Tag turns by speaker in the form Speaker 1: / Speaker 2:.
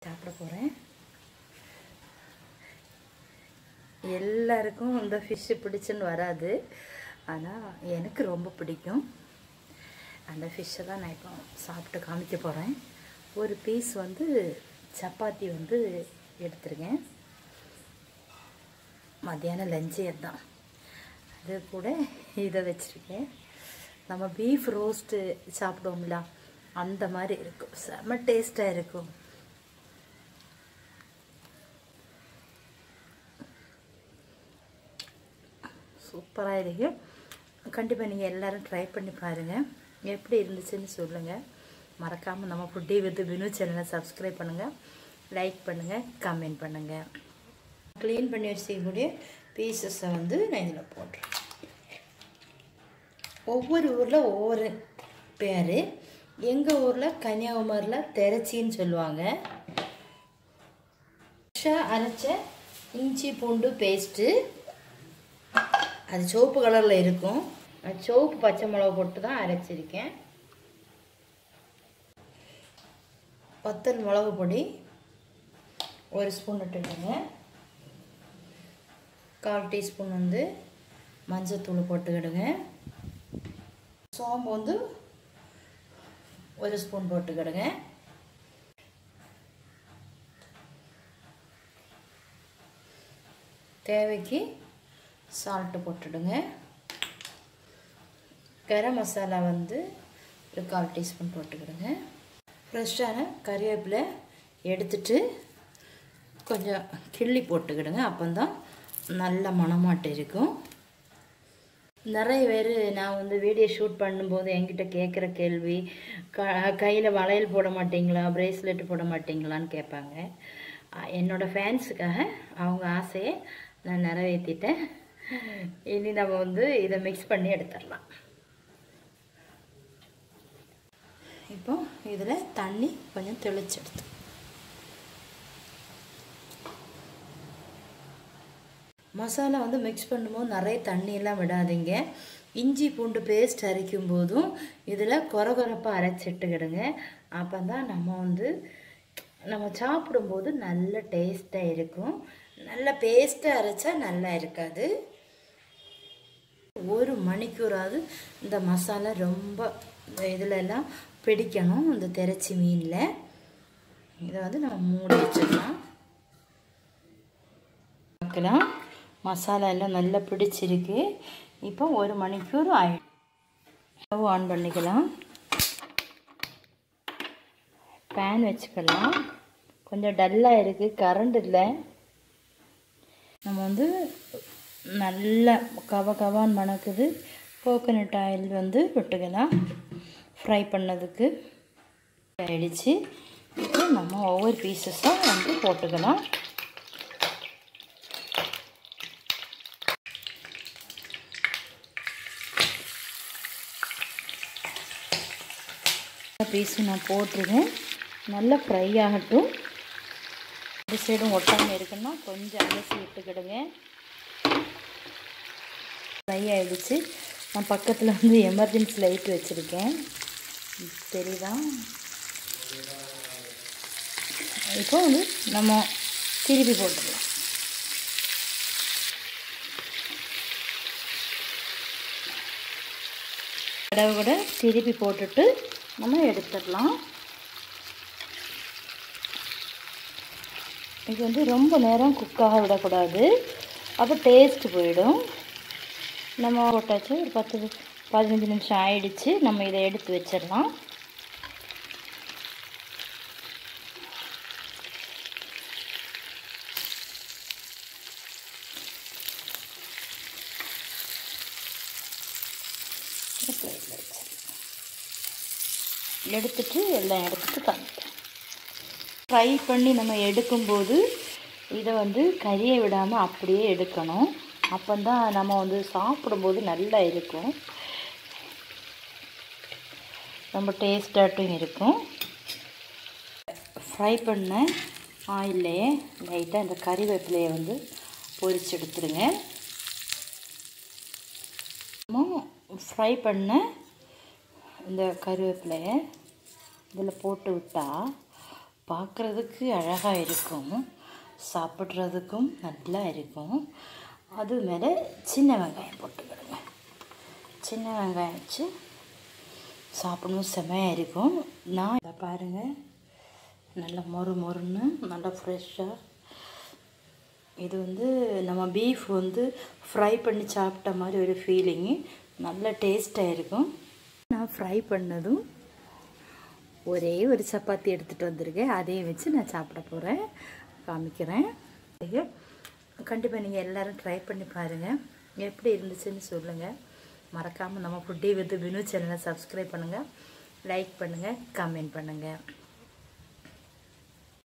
Speaker 1: சாப்பிட போகிறேன் எல்லாருக்கும் இந்த ஃபிஷ்ஷு பிடிச்சுன்னு வராது ஆனால் எனக்கு ரொம்ப பிடிக்கும் அந்த ஃபிஷ்ஷை தான் நான் இப்போ சாப்பிட்டு காமிக்க போகிறேன் ஒரு பீஸ் வந்து சப்பாத்தி வந்து எடுத்துருக்கேன் மத்தியானம் லஞ்சே தான் அது கூட இதை வச்சுருக்கேன் நம்ம பீஃப் ரோஸ்ட்டு சாப்பிடுவோம்ல அந்த மாதிரி இருக்கும் செம்ம டேஸ்ட்டாக இருக்கும் சூப்பராக இருக்கும் கண்டிப்பாக நீங்கள் எல்லோரும் ட்ரை பண்ணி பாருங்கள் எப்படி இருந்துச்சுன்னு சொல்லுங்கள் மறக்காமல் நம்ம ஃபுட்டி வித் வினு சேனலை சப்ஸ்கிரைப் பண்ணுங்கள் லைக் பண்ணுங்கள் கமெண்ட் பண்ணுங்கள் க்ளீன் பண்ணி வச்சுக்கக்கூடிய பீசஸை வந்து நான் இதில் போடுறேன் ஒவ்வொரு ஊரில் ஒவ்வொரு பேர் எங்கள் ஊரில் கன்னியாகுமரியில் தெரச்சின்னு சொல்லுவாங்க ஃப்ரெஷ்ஷாக அரைச்ச இஞ்சி பூண்டு பேஸ்ட்டு அது சிவப்பு கலரில் இருக்கும் நான் சிவப்பு பச்சை மிளகா போட்டு தான் அரைச்சிருக்கேன் வத்தல் மிளகு பொடி ஒரு ஸ்பூன் இட்டுடுங்க கால் டீஸ்பூன் வந்து மஞ்சத்தூள் போட்டுக்கிடுங்க சோம்பு வந்து ஒரு ஸ்பூன் போட்டுக்கிடுங்க தேவைக்கு சால்ட்டு போட்டுடுங்க கரம் மசாலா வந்து ஒரு கால் டீஸ்பூன் போட்டுக்கிடுங்க ஃப்ரெஷ்ஷான கறிவேப்பிலை எடுத்துட்டு கொஞ்சம் கிள்ளி போட்டுக்கிடுங்க அப்போந்தான் நல்ல மணமாட்டு இருக்கும் நிறைய பேர் நான் வந்து வீடியோ ஷூட் பண்ணும்போது என்கிட்ட கேட்குற கேள்வி க கையில் வளையல் போட மாட்டிங்களா ப்ரேஸ்லெட் போட மாட்டிங்களான்னு கேட்பாங்க என்னோடய ஃபேன்ஸுக்காக அவங்க ஆசையை நான் நிறைவேற்றிட்டேன் இனி நம்ம வந்து இதை மிக்ஸ் பண்ணி எடுத்துடலாம் இப்போ இதில் தண்ணி கொஞ்சம் தெளிச்சு எடுத்து மசாலா வந்து மிக்ஸ் பண்ணும்போது நிறைய தண்ணியெல்லாம் விடாதீங்க இஞ்சி பூண்டு பேஸ்ட் அரைக்கும் போதும் இதில் கொரகொரப்பாக அரைச்சிட்டுக்கிடுங்க அப்போ தான் நம்ம வந்து நம்ம சாப்பிடும்போது நல்ல டேஸ்ட்டாக இருக்கும் நல்ல பேஸ்ட்டாக அரைச்சா நல்லா இருக்காது ஒரு மணிக்கூறாவது இந்த மசாலா ரொம்ப இதில் எல்லாம் பிடிக்கணும் இந்த திரைச்சி மீனில் இதை வந்து நம்ம மூடி வச்சிடலாம் பார்க்கலாம் மசாலா எல்லாம் நல்லா பிடிச்சிருக்கு இப்போ ஒரு மணிக்கூர் ஆயிடும் ஸ்டவ் ஆன் பண்ணிக்கலாம் பேன் வச்சுக்கலாம் கொஞ்சம் டல்லாக இருக்குது கரண்ட் இல்லை நம்ம வந்து நல்ல கவ கவான்னு மணக்குது கோகனட் ஆயில் வந்து விட்டுக்கலாம் ஃப்ரை பண்ணதுக்கு ஆயிடுச்சு இப்போ நம்ம ஒவ்வொரு பீசஸாக வந்து போட்டுக்கலாம் பீஸு நான் போட்டுருவேன் நல்லா ஃப்ரை ஆகட்டும் இந்த சைடும் ஒட்டாமல் இருக்குன்னா கொஞ்சம் அலசி விட்டுக்கிடுங்க ஃப்ரை ஆகிடுச்சு நான் பக்கத்தில் வந்து எமர்ஜென்சி லைட் வச்சுருக்கேன் தெரியுதா இப்போ வந்து நம்ம திருப்பி போட்டுடலாம் தடவை கூட திருப்பி போட்டுட்டு நம்ம எடுத்துடலாம் இது வந்து ரொம்ப நேரம் குக்காக விடக்கூடாது அப்போ டேஸ்ட் போயிடும் நம்ம போட்டாச்சு ஒரு பத்து பதினஞ்சு நிமிஷம் ஆயிடுச்சு நம்ம இதை எடுத்து வச்சிடலாம் எடுத்துட்டு எல்லாம் எடுத்துட்டு காமிப்பேன் ஃப்ரை பண்ணி நம்ம எடுக்கும்போது இதை வந்து கறியை விடாமல் அப்படியே எடுக்கணும் அப்போ தான் நம்ம வந்து சாப்பிடும்போது நல்லா இருக்கும் ரொம்ப டேஸ்டாட்டும் இருக்கும் ஃப்ரை பண்ண ஆயிலே லைட்டாக இந்த கறிவேப்பிலையை வந்து பொரிச்சு எடுத்துருங்க ஃப்ரை பண்ண இந்த கருவேப்பிலையை இதில் போட்டு விட்டால் பார்க்குறதுக்கு அழகாக இருக்கும் சாப்பிட்றதுக்கும் நல்லா இருக்கும் அது மேலே சின்ன வெங்காயம் போட்டுக்கிடுங்க சின்ன வெங்காயம் வச்சு சாப்பிடணும் செமையாக இருக்கும் நான் இதை பாருங்கள் நல்லா மொறு மொறுன்னு நல்லா ஃப்ரெஷ்ஷாக இது வந்து நம்ம பீஃப் வந்து ஃப்ரை பண்ணி சாப்பிட்ட மாதிரி ஒரு ஃபீலிங்கு நல்ல டேஸ்ட்டாக இருக்கும் நான் ஃப்ரை பண்ணதும் ஒரே ஒரு சப்பாத்தி எடுத்துகிட்டு வந்திருக்கேன் அதையும் வச்சு நான் சாப்பிட போகிறேன் காமிக்கிறேன் கண்டிப்பாக நீங்கள் எல்லோரும் ட்ரை பண்ணி பாருங்கள் எப்படி இருந்துச்சுன்னு சொல்லுங்கள் மறக்காமல் நம்ம ஃபுட்டே வித் வினு சேனலை சப்ஸ்கிரைப் பண்ணுங்கள் லைக் பண்ணுங்கள் கமெண்ட் பண்ணுங்கள்